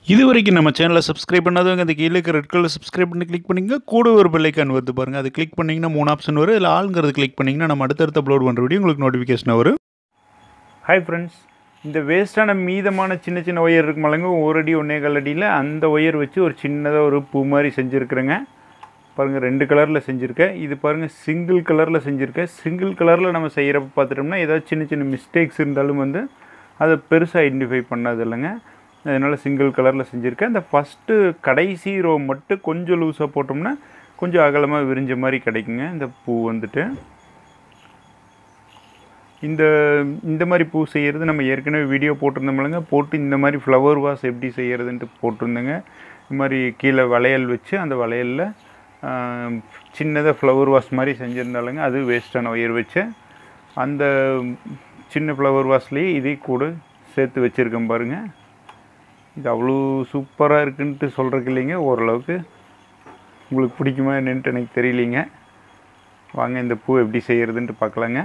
இது வரைக்கும் நம்ம சேனலை சப்ஸ்கிரைப் பண்ணாதவங்க அந்த கீழே இருக்க ரெட் கலர் சப்ஸ்கிரைப் பண்ணி கிளிக் பண்ணிங்க கூட ஒரு பெல்லைக்கான் வருது பாருங்கள் அது கிளிக் பண்ணிங்கன்னா மூணு ஆப்ஷன் வரும் இல்லை ஆளுங்கிறது கிளிக் பண்ணிங்கன்னா நம்ம அடுத்தடுத்து அப்லோட் பண்ணுற வீடியோ உங்களுக்கு நோட்டிஃபிகேஷன் வரும் ஹாய் ஃப்ரெண்ட்ஸ் இந்த வேஸ்ட்டான மீதமான சின்ன சின்ன ஒயர் இருக்கு மலங்க ஒரு அடி ஒன்றே கால் அடியில் அந்த ஒயர் வச்சு ஒரு சின்னதாக ஒரு பூ மாதிரி செஞ்சுருக்குறேங்க பாருங்கள் ரெண்டு கலரில் செஞ்சுருக்கேன் இது பாருங்கள் சிங்கிள் கலரில் செஞ்சுருக்கேன் சிங்கிள் கலரில் நம்ம செய்கிறப்ப பார்த்துட்டோம்னா ஏதாவது சின்ன சின்ன மிஸ்டேக்ஸ் இருந்தாலும் வந்து அதை பெருசாக ஐடென்டிஃபை பண்ணாது இல்லைங்க அதனால் சிங்கிள் கலரில் செஞ்சுருக்கேன் அந்த ஃபஸ்ட்டு கடைசி ரோ மட்டும் கொஞ்சம் லூஸாக போட்டோம்னா கொஞ்சம் அகலமாக விரிஞ்ச மாதிரி கிடைக்குங்க இந்த பூ வந்துட்டு இந்த இந்த மாதிரி பூ செய்கிறது நம்ம ஏற்கனவே வீடியோ போட்டிருந்தோம்லங்க போட்டு இந்த மாதிரி ஃப்ளவர் வாஸ் எப்படி செய்கிறதுன்ட்டு போட்டிருந்தேங்க இந்த மாதிரி கீழே வளையல் வச்சு அந்த வளையலில் சின்னதாக ஃப்ளவர் வாஷ் மாதிரி செஞ்சுருந்தாலுங்க அது வேஸ்ட்டான ஒயர் வச்சு அந்த சின்ன ஃப்ளவர் வாஷ்லேயே இதே கூட சேர்த்து வச்சுருக்கேன் பாருங்கள் இது அவ்வளோ சூப்பராக இருக்குன்ட்டு சொல்கிறதுக்கு இல்லைங்க ஓரளவுக்கு உங்களுக்கு பிடிக்குமா என்னன்ட்டு எனக்கு தெரியலிங்க வாங்க இந்த பூ எப்படி செய்கிறதுன்ட்டு பார்க்கலாங்க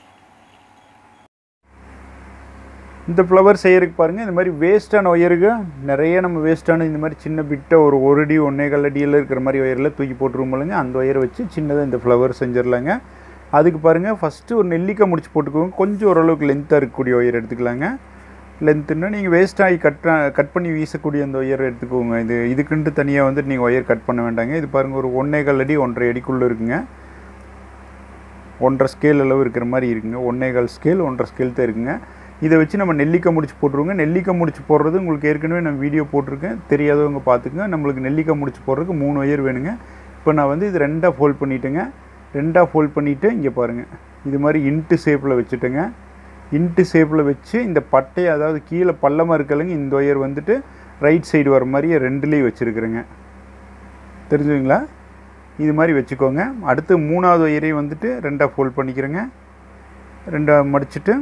இந்த ஃப்ளவர் செய்யறதுக்கு பாருங்கள் இந்த மாதிரி வேஸ்ட்டான ஒயருக்கு நிறைய நம்ம வேஸ்ட்டான இந்த மாதிரி சின்ன பிட்டை ஒரு ஒரு அடி ஒன்றே கால் அடியில் இருக்கிற மாதிரி ஒயரில் தூக்கி போட்டுருவோம்லங்க அந்த ஒயரை வச்சு சின்னதாக இந்த ஃப்ளவர் செஞ்சிடலாங்க அதுக்கு பாருங்கள் ஃபஸ்ட்டு ஒரு நெல்லிக்காய் முடிச்சு போட்டுக்கோங்க கொஞ்சம் ஓரளவுக்கு லென்த்தாக இருக்கக்கூடிய ஒயர் எடுத்துக்கலாங்க லென்த்துன்னா நீங்கள் வேஸ்ட்டாகி கட் கட் பண்ணி வீசக்கூடிய அந்த ஒயர் எடுத்துக்கோங்க இது இதுக்குன்ட்டு தனியாக வந்துட்டு நீங்கள் ஒயர் கட் பண்ண வேண்டாங்க இது பாருங்கள் ஒரு ஒன்றே கால் அடி ஒன்றரை அடிக்குள்ளே இருக்குங்க ஒன்றரை ஸ்கேல் அளவு இருக்கிற மாதிரி இருக்குங்க ஒன்றே கால் ஸ்கேல் ஒன்றரை ஸ்கேல் தான் இருக்குங்க இதை வச்சு நம்ம நெல்லிக்காய் முடிச்சு போட்டுருவோங்க நெல்லிக்காய் முடிச்சு போடுறது உங்களுக்கு ஏற்கனவே நான் வீடியோ போட்டிருக்கேன் தெரியாதவங்க பார்த்துங்க நம்மளுக்கு நெல்லிக்காய் முடிச்சு போடுறதுக்கு மூணு ஒயர் வேணுங்க இப்போ நான் வந்து இது ரெண்டாக ஃபோல்ட் பண்ணிட்டேங்க ரெண்டாக ஃபோல்ட் பண்ணிவிட்டு இங்கே பாருங்கள் இது மாதிரி இன்ட்டு ஷேப்பில் வச்சுட்டேங்க இன்ட்டு ஷேப்பில் வச்சு இந்த பட்டையை அதாவது கீழே பள்ளமாக இருக்கலைங்க இந்த ஒயர் வந்துட்டு ரைட் சைடு வர மாதிரி ரெண்டுலேயும் வச்சுருக்குறேங்க தெரிஞ்சுங்களா இது மாதிரி வச்சுக்கோங்க அடுத்து மூணாவது ஒயரையும் வந்துட்டு ரெண்டாக ஃபோல்ட் பண்ணிக்கிறேங்க ரெண்டாக மடிச்சுட்டு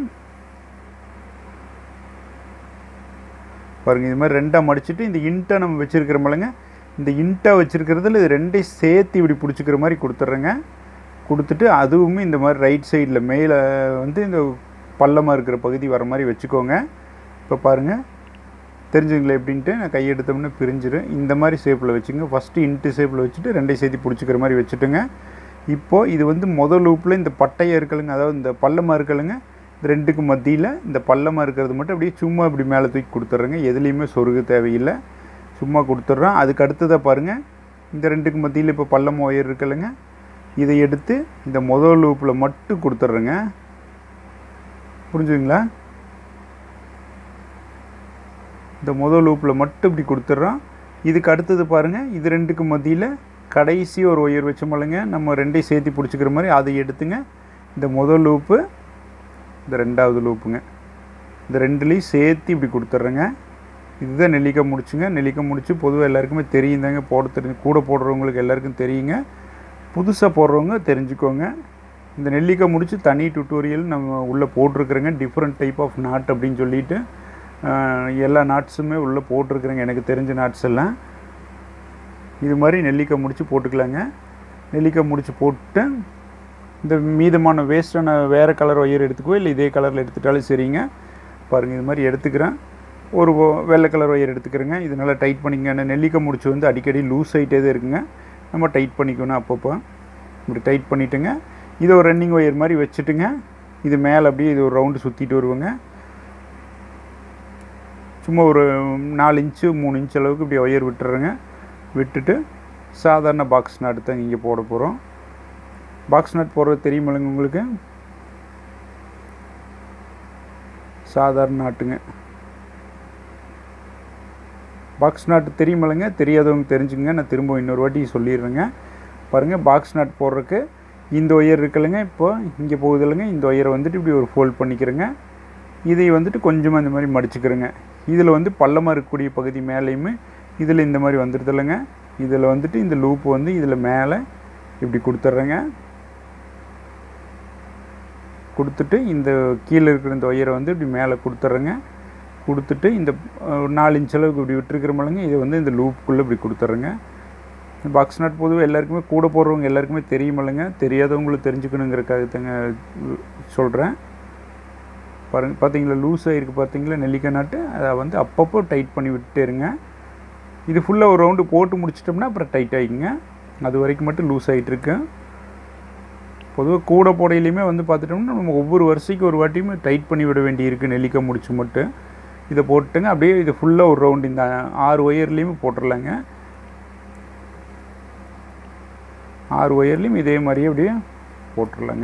பாருங்கள் இது மாதிரி ரெண்டாக மடிச்சுட்டு இந்த இன்ட்டை நம்ம வச்சுருக்கிறோமில்லங்க இந்த இன்ட்டை வச்சுருக்கிறதுல இது ரெண்டையும் சேர்த்து இப்படி பிடிச்சிக்கிற மாதிரி கொடுத்துட்றேங்க கொடுத்துட்டு அதுவுமே இந்த மாதிரி ரைட் சைடில் மேலே வந்து இந்த பள்ளமாக இருக்கிற பகுதி வர மாதிரி வச்சுக்கோங்க இப்போ பாருங்கள் தெரிஞ்சுங்களா எப்படின்ட்டு நான் கையெடுத்தோம்னா பிரிஞ்சிடும் இந்த மாதிரி ஷேப்பில் வச்சுங்க ஃபஸ்ட்டு இன்ட்டு ஷேப்பில் வச்சுட்டு ரெண்டையும் சேர்த்து பிடிச்சிக்கிற மாதிரி வச்சுட்டுங்க இப்போது இது வந்து முதல் லூப்பில் இந்த பட்டையை இருக்கலுங்க அதாவது இந்த பள்ளமாக இருக்கலுங்க இந்த ரெண்டுக்கு மத்தியில் இந்த பள்ளமாக இருக்கிறது மட்டும் அப்படியே சும்மா இப்படி மேலே தூக்கி கொடுத்துட்றேங்க எதுலேயுமே சொருகு தேவையில்லை சும்மா கொடுத்துட்றோம் அதுக்கு அடுத்ததாக பாருங்கள் இந்த ரெண்டுக்கு மத்தியில் இப்போ பள்ளம் ஒயர் இருக்குல்லங்க இதை எடுத்து இந்த முதல் லூப்பில் மட்டும் கொடுத்துட்றேங்க புரிஞ்சுங்களா இந்த முதல் லூப்பில் மட்டும் இப்படி கொடுத்துட்றோம் இதுக்கு அடுத்தது பாருங்கள் இது ரெண்டுக்கு மத்தியில் கடைசி ஒரு ஒயர் வச்சோமில்லங்க நம்ம ரெண்டையும் சேர்த்து பிடிச்சிக்கிற மாதிரி அதை எடுத்துங்க இந்த முதல் லூப்பு இந்த ரெண்டாவது லூப்புங்க இந்த ரெண்டுலேயும் சேர்த்து இப்படி கொடுத்துட்றேங்க இதுதான் நெல்லிக்காய் முடிச்சுங்க நெல்லிக்காய் முடிச்சு பொதுவாக எல்லாருக்குமே தெரியும் தாங்க போட தெரிஞ்சு கூட போடுறவங்களுக்கு எல்லாருக்கும் தெரியுங்க புதுசாக போடுறவங்க தெரிஞ்சுக்கோங்க இந்த நெல்லிக்காய் முடிச்சு தனி டுட்டோரியல் நம்ம உள்ளே போட்டிருக்குறேங்க டிஃப்ரெண்ட் டைப் ஆஃப் நாட் அப்படின்னு சொல்லிட்டு எல்லா நாட்ஸுமே உள்ளே போட்டிருக்குறேங்க எனக்கு தெரிஞ்ச நாட்ஸ் எல்லாம் இது மாதிரி நெல்லிக்காய் முடிச்சு போட்டுக்கலாங்க நெல்லிக்காய் முடிச்சு போட்டு இந்த மீதமான வேஸ்ட்டான வேறு கலர் ஒயர் எடுத்துக்கோ இல்லை இதே கலரில் எடுத்துட்டாலும் சரிங்க பாருங்கள் இது மாதிரி எடுத்துக்கிறேன் ஒரு வெள்ளை கலர் ஒயர் எடுத்துக்கிறேங்க இது நல்லா டைட் பண்ணிங்க அந்த நெல்லிக்காய் முடிச்சு வந்து அடிக்கடி லூஸ் ஆகிட்டே தான் இருக்குங்க நம்ம டைட் பண்ணிக்கணும் அப்பப்போ இப்படி டைட் பண்ணிவிட்டுங்க இதை ஒரு ரன்னிங் ஒயர் மாதிரி வச்சுட்டுங்க இது மேலே அப்படியே இது ஒரு ரவுண்டு சுற்றிட்டு வருவோங்க சும்மா ஒரு நாலு இன்ச்சு மூணு இன்ச் அளவுக்கு இப்படி ஒயர் விட்டுறேங்க விட்டுட்டு சாதாரண பாக்ஸ் நாட்டு தான் இங்கே போட போகிறோம் பாக்ஸ் நட் போடுறது தெரியுமில்லைங்க உங்களுக்கு சாதாரண நாட்டுங்க பாக்ஸ் நாட்டு தெரியுமில்லைங்க தெரியாதவங்க தெரிஞ்சுங்க நான் திரும்ப இன்னொரு வாட்டி சொல்லிடுறேங்க பாருங்கள் பாக்ஸ் நாட் போடுறதுக்கு இந்த ஒயர் இருக்குல்லங்க இப்போ இங்கே போகுது இல்லைங்க இந்த ஒயரை வந்துட்டு இப்படி ஒரு ஃபோல்ட் பண்ணிக்கிறேங்க இதை வந்துட்டு கொஞ்சமாக இந்த மாதிரி மடிச்சுக்கிறேங்க இதில் வந்து பள்ளமாக இருக்கக்கூடிய பகுதி மேலேயுமே இதில் இந்த மாதிரி வந்துடுது இல்லைங்க இதில் வந்துட்டு இந்த லூப் வந்து இதில் மேலே இப்படி கொடுத்துட்றேங்க கொடுத்துட்டு இந்த கீழே இருக்கிற இந்த ஒயரை வந்து இப்படி மேலே கொடுத்துட்றேங்க கொடுத்துட்டு இந்த நாலு இன்ச் அளவுக்கு இப்படி விட்டுருக்கிறோமில்லங்க இதை வந்து இந்த லூப்புக்குள்ளே இப்படி கொடுத்துட்றேங்க பாக்ஸ் நாட் பொதுவாக எல்லாருக்குமே கூட போடுறவங்க எல்லாருக்குமே தெரியுமில்லைங்க தெரியாதவங்களுக்கு தெரிஞ்சுக்கணுங்கிறக்காக தாங்க சொல்கிறேன் பாருங்க பார்த்தீங்களா லூஸ் ஆகிருக்கு பார்த்தீங்களா நெல்லிக்காய் நாட்டு அதை வந்து அப்பப்போ டைட் பண்ணி விட்டுட்டே இருங்க இது ஃபுல்லாக ஒரு ரவுண்டு போட்டு முடிச்சிட்டோம்னா அப்புறம் டைட் ஆகிக்குங்க அது வரைக்கும் மட்டும் லூஸ் ஆகிட்டு இருக்கு பொதுவாக கூட போடையிலையுமே வந்து பார்த்துட்டோம்னா நம்ம ஒவ்வொரு வருஷைக்கு ஒரு வாட்டியுமே டைட் பண்ணி விட வேண்டியிருக்கு நெல்லிக்காய் முடிச்சு மட்டும் இதை போட்டுங்க அப்படியே இது ஃபுல்லாக ஒரு ரவுண்டு இந்த ஆறு ஒயர்லேயுமே போட்டுடலாங்க ஆறு ஒயர்லேயும் இதே மாதிரியே அப்படியே போட்டுடலாங்க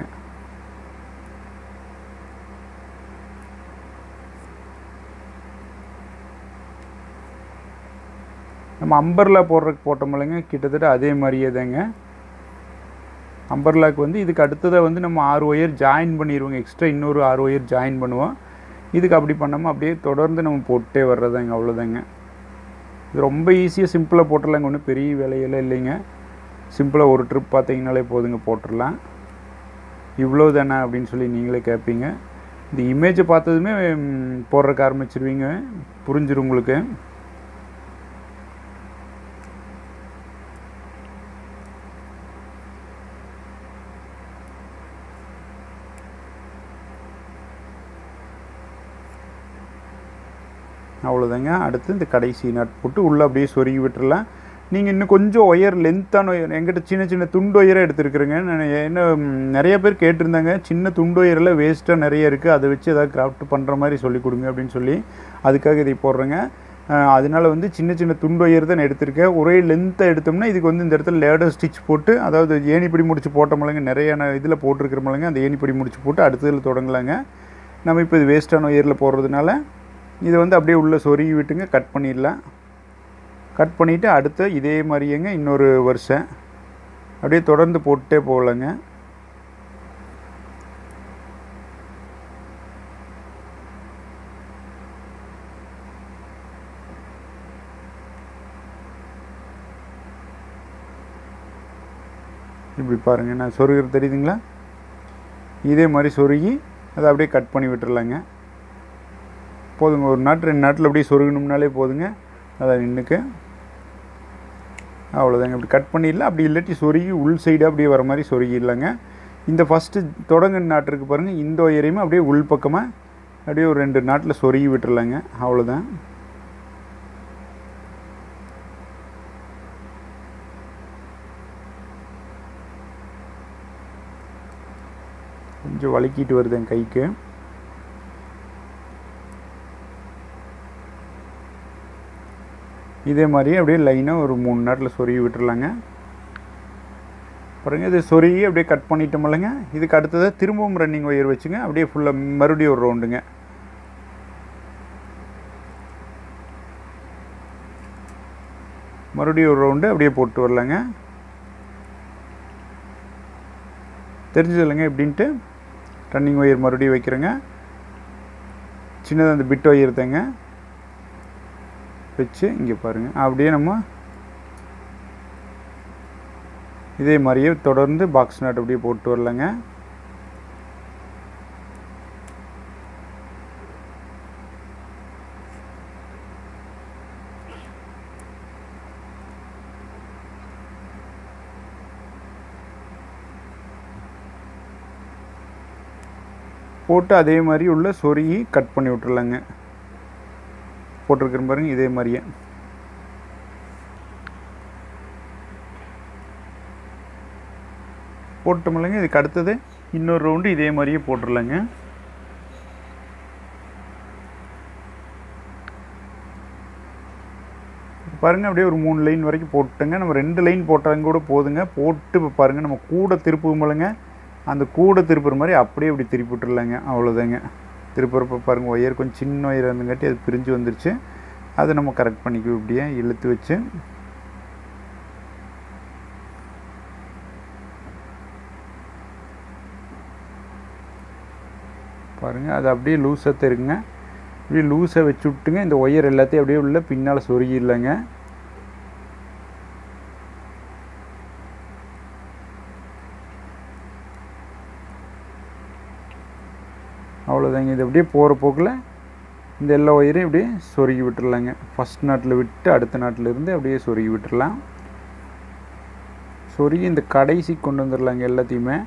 நம்ம அம்பர்லா போடுறதுக்கு போட்டோமில்லைங்க கிட்டத்தட்ட அதே மாதிரியே தாங்க அம்பர்லாக்கு வந்து இதுக்கு அடுத்ததாக வந்து நம்ம ஆறு ஒயர் ஜாயின் பண்ணிடுவோங்க எக்ஸ்ட்ரா இன்னொரு ஆறு ஒயர் ஜாயின் பண்ணுவோம் இதுக்கு அப்படி பண்ணாமல் அப்படியே தொடர்ந்து நம்ம போட்டே வர்றதாங்க அவ்வளோதாங்க இது ரொம்ப ஈஸியாக சிம்பிளாக போட்டுடலாங்க ஒன்றும் பெரிய வேலையெல்லாம் இல்லைங்க சிம்பிளாக ஒரு ட்ரிப் பார்த்தீங்கனாலே போதுங்க போட்டுடலாம் இவ்வளோ தானே அப்படின்னு சொல்லி நீங்களே கேட்பீங்க இந்த இமேஜை பார்த்ததுமே ம், போடுறதுக்கு ஆரம்பிச்சிருவீங்க புரிஞ்சிடும் உங்களுக்கு அவ்வளோதாங்க அடுத்து இந்த கடைசி நட் போட்டு உள்ளே அப்படியே சொருகி விட்டுறலாம் நீங்கள் இன்னும் கொஞ்சம் ஒயர் லென்த்தான ஒயர் எங்கிட்ட சின்ன சின்ன துண்டு ஒயரை எடுத்துருக்குறேங்க நான் என்ன ம், நிறைய பேர் கேட்டிருந்தாங்க சின்ன துண்டு ஒயரில் வேஸ்ட்டாக நிறைய இருக்குது அதை வச்சு ஏதாவது கிராஃப்ட் பண்ணுற மாதிரி சொல்லி கொடுங்க அப்படின்னு சொல்லி அதுக்காக இதை போடுறேங்க அஹ், அதனால வந்து சின்ன சின்ன துண்டு ஒயர் தான் நான் எடுத்திருக்கேன் ஒரே லென்த்தாக எடுத்தோம்னா இதுக்கு வந்து இந்த இடத்துல லேடர் ஸ்டிச் போட்டு அதாவது ஏணிப்படி முடிச்சு போட்டோம்லங்க நிறைய இதில் போட்டிருக்கிறோம்லங்க அந்த ஏணிப்படி முடிச்சு போட்டு அடுத்ததில் தொடங்கலாங்க நம்ம இப்போ இது வேஸ்ட்டான ஒயரில் போடுறதுனால இதை வந்து அப்படியே உள்ளே சொருகி விட்டுங்க கட் பண்ணிடலாம் கட் பண்ணிவிட்டு அடுத்த இதே மாதிரியேங்க இன்னொரு வருஷம் அப்படியே தொடர்ந்து போட்டுட்டே போகலாங்க இப்படி பாருங்கள் நான் சொருகிறது தெரியுதுங்களா இதே மாதிரி சொருகி அதை அப்படியே கட் பண்ணி விட்டுறலாங்க போதுங்க ஒரு நாட்டு ரெண்டு நாட்டில் அப்படியே சொருகணும்னாலே போதுங்க அதை நின்றுக்கு அவ்வளோதாங்க இப்படி கட் பண்ணிடலாம் அப்படி இல்லாட்டி சொருகி உள் சைடாக அப்படியே வர மாதிரி சொருகிடலாங்க இந்த ஃபஸ்ட்டு தொடங்க நாட்டு இருக்கு பாருங்கள் இந்த ஒயரையுமே அப்படியே உள் பக்கமாக அப்படியே ஒரு ரெண்டு நாட்டில் சொருகி விட்டுறலாங்க அவ்வளோதான் கொஞ்சம் வலிக்கிட்டு வருது என் கைக்கு இதே மாதிரியே அப்படியே லைனாக ஒரு மூணு நாட்டில் சொருகி விட்டுறலாங்க பாருங்க இது சொருகி அப்படியே கட் பண்ணிட்டோமில்லங்க இதுக்கு அடுத்ததாக திரும்பவும் ரன்னிங் ஒயர் வச்சுங்க அப்படியே ஃபுல்லாக மறுபடியும் ஒரு ரவுண்டுங்க மறுபடியும் ஒரு ரவுண்டு அப்படியே போட்டு வரலாங்க தெரிஞ்சது இல்லைங்க எப்படின்ட்டு ரன்னிங் ஒயர் மறுபடியும் வைக்கிறேங்க சின்னதாக அந்த பிட் ஒயர் தாங்க வச்சு இங்கே பாருங்கள் அப்படியே நம்ம இதே மாதிரியே தொடர்ந்து பாக்ஸ் நாட் அப்படியே போட்டு வரலாங்க போட்டு அதே மாதிரி உள்ள சொருகி கட் பண்ணி விட்டுறலாங்க போட்டிருக்கிற பாருங்க இதே மாதிரியே போட்டோமில்லைங்க இதுக்கு அடுத்தது இன்னொரு ரவுண்டு இதே மாதிரியே போட்டுடலாங்க பாருங்கள் அப்படியே ஒரு மூணு லைன் வரைக்கும் போட்டுங்க நம்ம ரெண்டு லைன் போட்டாங்க கூட போதுங்க போட்டு இப்போ பாருங்கள் நம்ம கூட திருப்புமில்லைங்க அந்த கூட திருப்புற மாதிரி அப்படியே இப்படி திருப்பி விட்டுறலாங்க அவ்வளோதாங்க திருப்புறப்ப பாருங்கள் ஒயர் கொஞ்சம் சின்ன ஒயர் இருந்துங்காட்டி அது பிரிஞ்சு வந்துருச்சு அதை நம்ம கரெக்ட் பண்ணிக்குவோம் இப்படியே இழுத்து வச்சு பாருங்கள் அது அப்படியே லூஸாக இருக்குங்க இப்படியே லூஸாக வச்சு விட்டுங்க இந்த ஒயர் எல்லாத்தையும் அப்படியே உள்ள பின்னால் சொருகிடலாங்க அவ்வளோதாங்க இது அப்படியே போகிற போக்கில் இந்த எல்லா ஒயரையும் அப்படியே சொருகி விட்டுறலாங்க ஃபஸ்ட் நாட்டில் விட்டு அடுத்த நாட்டில் இருந்து அப்படியே சொருகி விட்டுறலாம் சொருகி இந்த கடைசி கொண்டு வந்துடலாங்க எல்லாத்தையுமே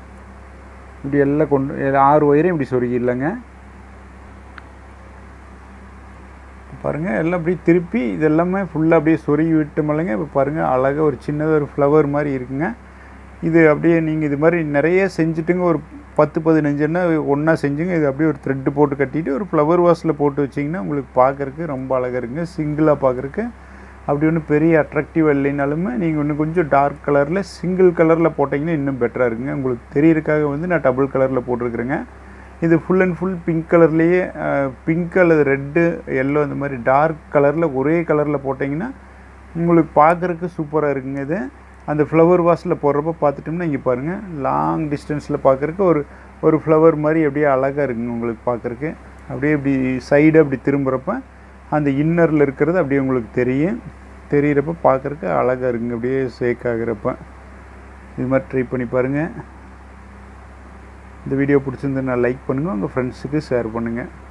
இப்படி எல்லாம் கொண்டு எ- ஆறு ஒயரையும் இப்படி சொருகிடலாங்க பாருங்கள் எல்லாம் அப்படியே திருப்பி இது எல்லாமே ஃபுல்லாக அப்படியே சொருகி விட்டு மலைங்க இப்போ பாருங்கள் அழகாக ஒரு சின்னதாக ஒரு ஃப்ளவர் மாதிரி இருக்குங்க இது அப்படியே நீங்கள் இது மாதிரி நிறைய செஞ்சுட்டுங்க ஒரு பத்து பதினஞ்சுன்னா ஒன்றா செஞ்சுங்க இது அப்படியே ஒரு த்ரெட்டு போட்டு கட்டிட்டு ஒரு ஃப்ளவர் வாஷில் போட்டு வச்சிங்கன்னா உங்களுக்கு பார்க்குறக்கு ரொம்ப அழகாக இருக்குங்க சிங்கிளாக பார்க்குறக்கு அப்படி ஒன்றும் பெரிய அட்ராக்டிவ் இல்லைனாலுமே நீங்கள் இன்னும் கொஞ்சம் டார்க் கலரில் சிங்கிள் கலரில் போட்டிங்கன்னா இன்னும் பெட்டராக இருக்குங்க உங்களுக்கு தெரியறதுக்காக வந்து நான் டபுள் கலரில் போட்டிருக்கிறேங்க இது ஃபுல் அண்ட் ஃபுல் பிங்க் கலர்லேயே பிங்க் அல்லது ரெட்டு எல்லோ அந்த மாதிரி டார்க் கலரில் ஒரே கலரில் போட்டிங்கன்னா உங்களுக்கு பார்க்குறக்கு சூப்பராக இருக்குங்க இது அந்த ஃப்ளவர் வாஷில் போடுறப்ப பார்த்துட்டோம்னா இங்கே பாருங்கள் லாங் டிஸ்டன்ஸில் பார்க்குறக்கு ஒரு ஒரு ஃப்ளவர் மாதிரி அப்படியே அழகாக இருக்குங்க உங்களுக்கு பார்க்குறக்கு அப்படியே இப்படி சைடு அப்படி திரும்புகிறப்ப அந்த இன்னரில் இருக்கிறது அப்படியே உங்களுக்கு தெரியும் தெரிகிறப்ப பார்க்குறக்கு அழகாக இருக்குங்க அப்படியே ஷேக் ஆகிறப்ப இது மாதிரி ட்ரை பண்ணி பாருங்கள் இந்த வீடியோ பிடிச்சிருந்ததுன்னா லைக் பண்ணுங்கள் உங்கள் ஃப்ரெண்ட்ஸுக்கு ஷேர் பண்ணுங்கள்